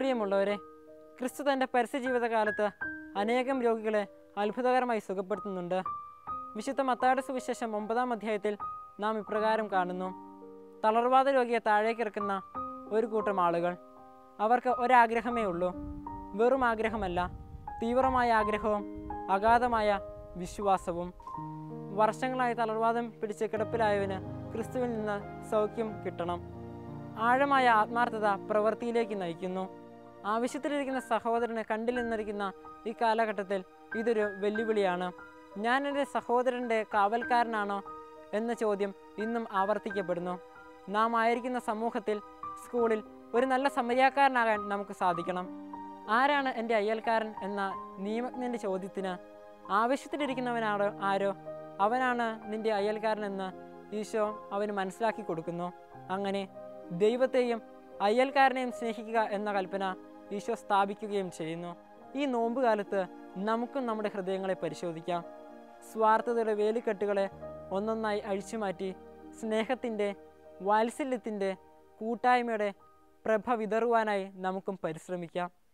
പ്രിയമുള്ളവരെ ക്രിസ്തു തൻ്റെ പരസ്യ ജീവിതകാലത്ത് അനേകം രോഗികളെ അത്ഭുതകരമായി സുഖപ്പെടുത്തുന്നുണ്ട് വിശുദ്ധ മത്തായുടെ സുവിശേഷം ഒമ്പതാം അധ്യായത്തിൽ നാം ഇപ്രകാരം കാണുന്നു തളർവാദ രോഗിയെ താഴേക്കിറക്കുന്ന ഒരു കൂട്ടം ആളുകൾ അവർക്ക് ഒരാഗ്രഹമേ ഉള്ളൂ വെറും ആഗ്രഹമല്ല തീവ്രമായ ആഗ്രഹവും അഗാധമായ വിശ്വാസവും വർഷങ്ങളായി തളർവാദം പിടിച്ച് കിടപ്പിലായവന് ക്രിസ്തുവിൽ നിന്ന് സൗഖ്യം കിട്ടണം ആഴമായ ആത്മാർത്ഥത പ്രവൃത്തിയിലേക്ക് നയിക്കുന്നു ആവശ്യത്തിലിരിക്കുന്ന സഹോദരനെ കണ്ടില്ലെന്നിരിക്കുന്ന ഈ കാലഘട്ടത്തിൽ ഇതൊരു വെല്ലുവിളിയാണ് ഞാൻ എൻ്റെ സഹോദരൻ്റെ കാവൽക്കാരനാണോ എന്ന ചോദ്യം ഇന്നും ആവർത്തിക്കപ്പെടുന്നു നാം ആയിരിക്കുന്ന സമൂഹത്തിൽ സ്കൂളിൽ ഒരു നല്ല സമരിയാക്കാരനാകാൻ നമുക്ക് സാധിക്കണം ആരാണ് എൻ്റെ അയൽക്കാരൻ എന്ന നിയമജ്ഞൻ്റെ ചോദ്യത്തിന് ആവശ്യത്തിലിരിക്കുന്നവനാണോ ആരോ അവനാണ് നിന്റെ അയൽക്കാരനെന്ന് ഈശോ അവന് മനസ്സിലാക്കി കൊടുക്കുന്നു അങ്ങനെ ദൈവത്തെയും അയൽക്കാരനെയും സ്നേഹിക്കുക എന്ന കൽപ്പന ഈശോ സ്ഥാപിക്കുകയും ചെയ്യുന്നു ഈ നോമ്പ് കാലത്ത് നമുക്കും നമ്മുടെ ഹൃദയങ്ങളെ പരിശോധിക്കാം സ്വാർത്ഥതയുടെ വേലിക്കെട്ടുകളെ ഒന്നൊന്നായി അഴിച്ചുമാറ്റി സ്നേഹത്തിൻ്റെ വാത്സല്യത്തിൻ്റെ കൂട്ടായ്മയുടെ പ്രഭ വിതറുവാനായി നമുക്കും പരിശ്രമിക്കാം